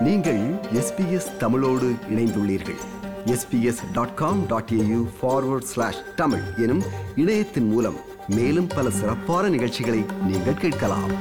நீங்கள் எஸ்பிஎஸ் தமிழோடு இணைந்துள்ளீர்கள் SBS dot com dot AU forward slash Tamil எனும் இணையத்தின் மூலம் மேலும் பல சிறப்பான நிகழ்ச்சிகளை நீங்கள் கேட்கலாம்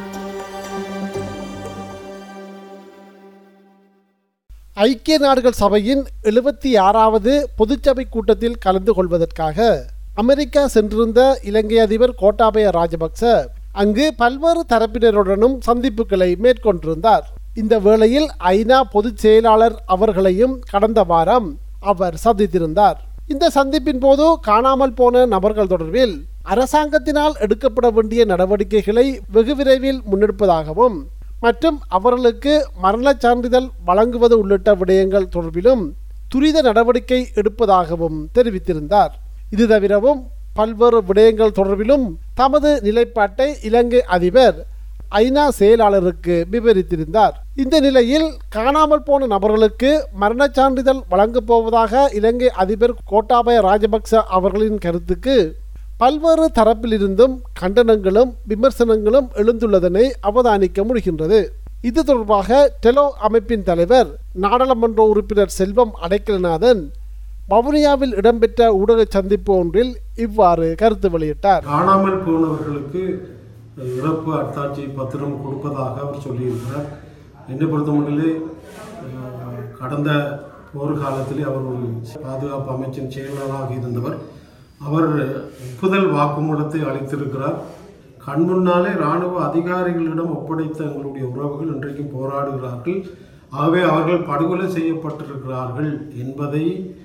ஐக்கிய நாடுகள் சபையின் எழுபத்தி ஆறாவது பொதுச்சபை கூட்டத்தில் கலந்து கொள்வதற்காக அமெரிக்கா சென்றிருந்த இலங்கை அதிபர் கோட்டாபய ராஜபக்ச அங்கு பல்வேறு தரப்பினருடனும் சந்திப்புகளை மேற்கொண்டிருந்தார் இந்த வேளையில் ஐநா பொதுச் செயலாளர் அவர்களையும் கடந்த வாரம் அவர் சந்தித்திருந்தார் இந்த சந்திப்பின் போது காணாமல் போன நபர்கள் தொடர்பில் அரசாங்கத்தினால் எடுக்கப்பட வேண்டிய நடவடிக்கைகளை வெகு விரைவில் முன்னெடுப்பதாகவும் மற்றும் அவர்களுக்கு மரணச் சான்றிதழ் வழங்குவது உள்ளிட்ட விடயங்கள் தொடர்பிலும் துரித நடவடிக்கை எடுப்பதாகவும் தெரிவித்திருந்தார் இது தவிரவும் பல்வேறு விடயங்கள் தொடர்பிலும் தமது நிலைப்பாட்டை இலங்கை அதிபர் ஐநா செயலாளருக்கு விவரித்திருந்தார் இந்த நிலையில் காணாமல் போன நபர்களுக்கு மரணச் சான்றிதழ் வழங்கப் போவதாக இலங்கை அதிபர் கோட்டாபய ராஜபக்ச அவர்களின் கருத்துக்கு பல்வேறு தரப்பிலிருந்தும் கண்டனங்களும் விமர்சனங்களும் எழுந்துள்ளதனை அவதானிக்க முடிகின்றது இது தொடர்பாக டெலோ அமைப்பின் தலைவர் நாடாளுமன்ற உறுப்பினர் செல்வம் அடைக்கலநாதன் வவுனியாவில் இடம்பெற்ற ஊடக சந்திப்பு ஒன்றில் இவ்வாறு கருத்து வெளியிட்டார் காணாமல் போனவர்களுக்கு இறப்பு அத்தாட்சி பத்திரம் கொடுப்பதாக அவர் சொல்லியிருக்கிறார் என்னை பொறுத்தமட்டிலே அஹ், கடந்த போர் காலத்திலே அவர் ஒரு பாதுகாப்பு அமைச்சின் செயலாளராக இருந்தவர் அவர் ஒப்புதல் வாக்குமூலத்தை அளித்திருக்கிறார் கண்முன்னாலே இராணுவ அதிகாரிகளிடம் ஒப்படைத்த எங்களுடைய உறவுகள் இன்றைக்கும் போராடுகிறார்கள் ஆகவே அவர்கள் படுகொலை செய்யப்பட்டிருக்கிறார்கள் என்பதை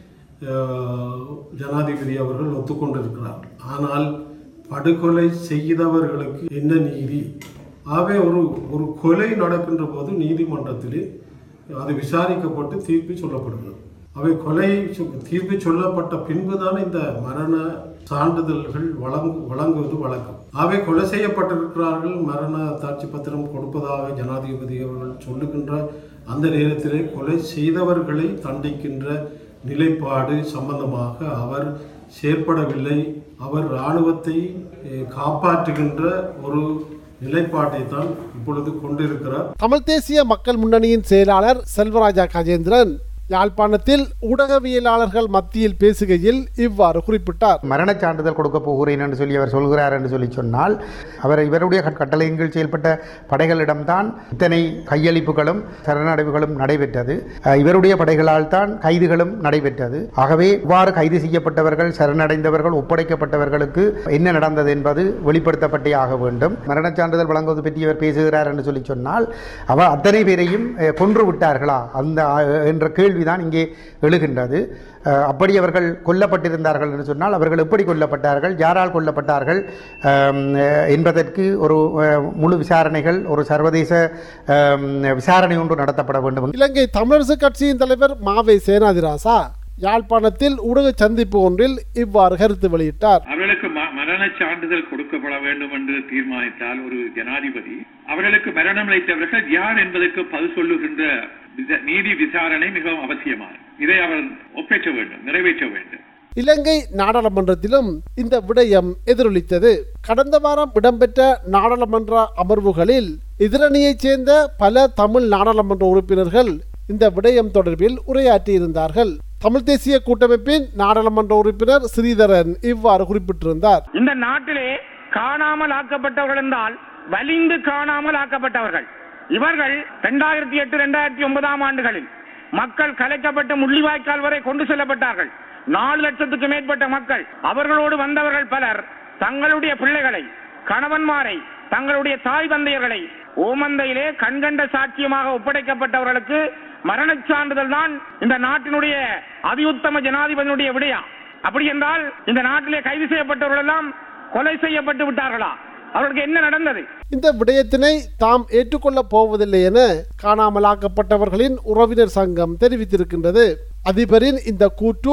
அஹ், ஜனாதிபதி அவர்கள் ஒத்துக்கொண்டிருக்கிறார் ஆனால் படுகொலை செய்தவர்களுக்கு என்ன நீதி ஆகவே ஒரு ஒரு கொலை நடக்கின்ற போது நீதிமன்றத்திலே அது விசாரிக்கப்பட்டு தீர்ப்பு சொல்லப்படுகிறது அவை கொலை சொ- தீர்ப்பு சொல்லப்பட்ட பின்புதான் இந்த மரண சான்றிதழ்கள் வழங்கு வழங்குவது வழக்கம் அவை கொலை செய்யப்பட்டிருக்கிறார்கள் மரண தாட்சி பத்திரம் கொடுப்பதாக ஜனாதிபதி அவர்கள் சொல்லுகின்ற அந்த நேரத்திலே கொலை செய்தவர்களை தண்டிக்கின்ற நிலைப்பாடு சம்பந்தமாக அவர் செயற்படவில்லை அவர் இராணுவத்தை eh, காப்பாற்றுகின்ற ஒரு நிலைப்பாட்டை தான் இப்பொழுது கொண்டிருக்கிறார் தமிழ் தேசிய மக்கள் முன்னணியின் செயலாளர் செல்வராஜா கஜேந்திரன் யாழ்ப்பாணத்தில் ஊடகவியலாளர்கள் மத்தியில் பேசுகையில் இவ்வாறு குறிப்பிட்டார் மரணச் சான்றிதழ் கொடுக்க போகிறேன் என்று சொல்லி அவர் சொல்கிறார் என்று சொல்லி சொன்னால் அவர் இவருடைய கட்- கட்டளையின் கீழ் செயல்பட்ட படைகளிடம்தான் இத்தனை கையளிப்புகளும் சரணடைவுகளும் நடைபெற்றது அஹ், இவருடைய படைகளால் தான் கைதுகளும் நடைபெற்றது ஆகவே இவ்வாறு கைது செய்யப்பட்டவர்கள் சரணடைந்தவர்கள் ஒப்படைக்கப்பட்டவர்களுக்கு என்ன நடந்தது என்பது வெளிப்படுத்தப்பட்டே ஆக வேண்டும் மரணச் சான்றிதழ் வழங்குவது பற்றி அவர் பேசுகிறார் என்று சொல்லி சொன்னால் அவர் அத்தனை பேரையும் அஹ், கொன்று விட்டார்களா அந்த அஹ், என்ற கேள்விதான் இங்கே எழுகின்றது அஹ், அப்படி அவர்கள் கொல்லப்பட்டிருந்தார்கள் என்று சொன்னால் அவர்கள் எப்படி கொல்லப்பட்டார்கள் யாரால் கொல்லப்பட்டார்கள் அம், அஹ், என்பதற்கு ஒரு அஹ், முழு விசாரணைகள் ஒரு சர்வதேச அம், விசாரணை ஒன்று நடத்தப்பட வேண்டும் இலங்கை தமிழரசு கட்சியின் தலைவர் மாவை சேனாதிராசா யாழ்ப்பாணத்தில் ஊடக சந்திப்பு ஒன்றில் இவ்வாறு கருத்து வெளியிட்டார் அவர்களுக்கு ம- மரணச் சான்றிதழ் கொடுக்கப்பட வேண்டும் என்று தீர்மானித்தால் ஒரு ஜனாதிபதி அவர்களுக்கு மரணம் அளித்தவர்கள் யார் என்பதற்கு பதில் சொல்லுகின்ற விச- நீதி விசாரணை மிகவும் அவசியமானது இதை அவர் ஒப்பேற்ற வேண்டும் நிறைவேற்ற வேண்டும் இலங்கை நாடாளுமன்றத்திலும் இந்த விடயம் எதிரொலித்தது கடந்த வாரம் இடம்பெற்ற நாடாளுமன்ற அமர்வுகளில் எதிரணியைச் சேர்ந்த பல தமிழ் நாடாளுமன்ற உறுப்பினர்கள் இந்த விடயம் தொடர்பில் உரையாற்றியிருந்தார்கள் தமிழ் தேசிய கூட்டமைப்பின் நாடாளுமன்ற உறுப்பினர் ஸ்ரீதரன் இவ்வாறு குறிப்பிட்டிருந்தார் இந்த நாட்டிலே காணாமல் ஆக்கப்பட்டவர்கள் என்றால் வலிந்து காணாமல் ஆக்கப்பட்டவர்கள் இவர்கள் இரண்டாயிரத்தி எட்டு இரண்டாயிரத்தி ஒன்பதாம் ஆண்டுகளில் மக்கள் கலைக்கப்பட்டு முள்ளிவாய்க்கால் வரை கொண்டு செல்லப்பட்டார்கள் நாலு லட்சத்துக்கு மேற்பட்ட மக்கள் அவர்களோடு வந்தவர்கள் பலர் தங்களுடைய பிள்ளைகளை கணவன்மாரை தங்களுடைய தாய் தந்தையர்களை ஓமந்தையிலே கண்கண்ட சாட்சியமாக ஒப்படைக்கப்பட்டவர்களுக்கு மரணச் சான்றிதழ் தான் இந்த நாட்டினுடைய அதியுத்தம ஜனாதிபதியினுடைய விடயா அப்படி என்றால் இந்த நாட்டிலே கைது செய்யப்பட்டவர்கள் எல்லாம் கொலை செய்யப்பட்டு விட்டார்களா அவர்களுக்கு என்ன நடந்தது இந்த விடயத்தினை தாம் ஏற்றுக்கொள்ளப் போவதில்லை என காணாமலாக்கப்பட்டவர்களின் உறவினர் சங்கம் தெரிவித்திருக்கின்றது அதிபரின் இந்த கூற்று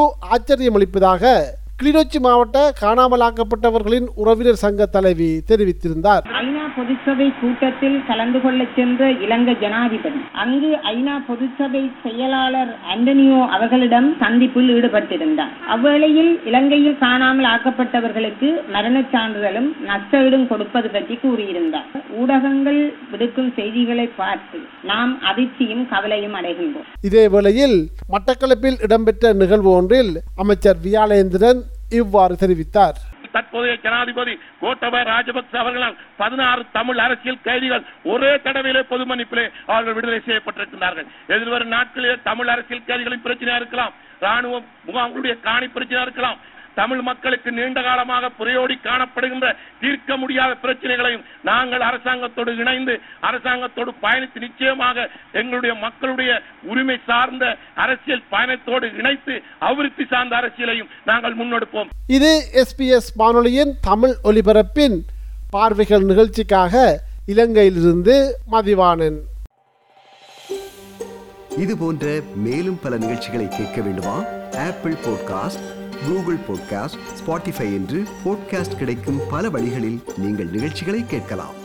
ஆச்சரியமளிப்பதாக கிளிநொச்சி மாவட்ட காணாமலாக்கப்பட்டவர்களின் உறவினர் சங்க தலைவி தெரிவித்திருந்தார் ஐநா ஐநா பொதுச்சபை கூட்டத்தில் கலந்து கொள்ளச் சென்ற இலங்கை ஜனாதிபதி அங்கு ஐநா பொதுச்சபை செயலாளர் ஆண்டனியோ அவர்களிடம் சந்திப்பில் ஈடுபட்டிருந்தார் அவ்வேளையில் இலங்கையில் காணாமல் ஆக்கப்பட்டவர்களுக்கு மரணச் சான்றிதழும் நஷ்டஈடும் கொடுப்பது பற்றி கூறியிருந்தார் ஊடகங்கள் விடுக்கும் செய்திகளை பார்த்து நாம் அதிர்ச்சியும் கவலையும் அடைகின்றோம் இதே வேளையில் மட்டக்களப்பில் இடம்பெற்ற நிகழ்வு ஒன்றில் அமைச்சர் வியாளேந்திரன் இவ்வாறு தெரிவித்தார் தற்போதைய ஜனாதிபதி கோட்டபய ராஜபக்ச அவர்களால் பதினாறு தமிழ் அரசியல் கைதிகள் ஒரே தடவையிலே பொது மன்னிப்பிலே அவர்கள் விடுதலை செய்யப்பட்டிருக்கிறார்கள் எதிர்வரும் நாட்களிலே தமிழ் அரசியல் கைதிகளின் பிரச்சனையா இருக்கலாம் ராணுவ முகாம்களுடைய காணி பிரச்சனையா இருக்கலாம் தமிழ் மக்களுக்கு நீண்ட காலமாக புரையோடி காணப்படுகின்ற தீர்க்க முடியாத பிரச்சனைகளையும் நாங்கள் அரசாங்கத்தோடு இணைந்து அரசாங்கத்தோடு பயணித்து நிச்சயமாக எங்களுடைய மக்களுடைய உரிமை சார்ந்த அரசியல் பயணத்தோடு இணைத்து அபிவிருத்தி சார்ந்த அரசியலையும் நாங்கள் முன்னெடுப்போம் இது எஸ்பிஎஸ் வானொலியின் தமிழ் ஒலிபரப்பின் பார்வைகள் நிகழ்ச்சிக்காக இலங்கையிலிருந்து மதிவாணன் இது போன்ற மேலும் பல நிகழ்ச்சிகளை கேட்க வேண்டுமா Apple podcast Google podcast Spotify என்று பாட்காஸ்ட் கிடைக்கும் பல வழிகளில் நீங்கள் நிகழ்ச்சிகளை கேட்கலாம்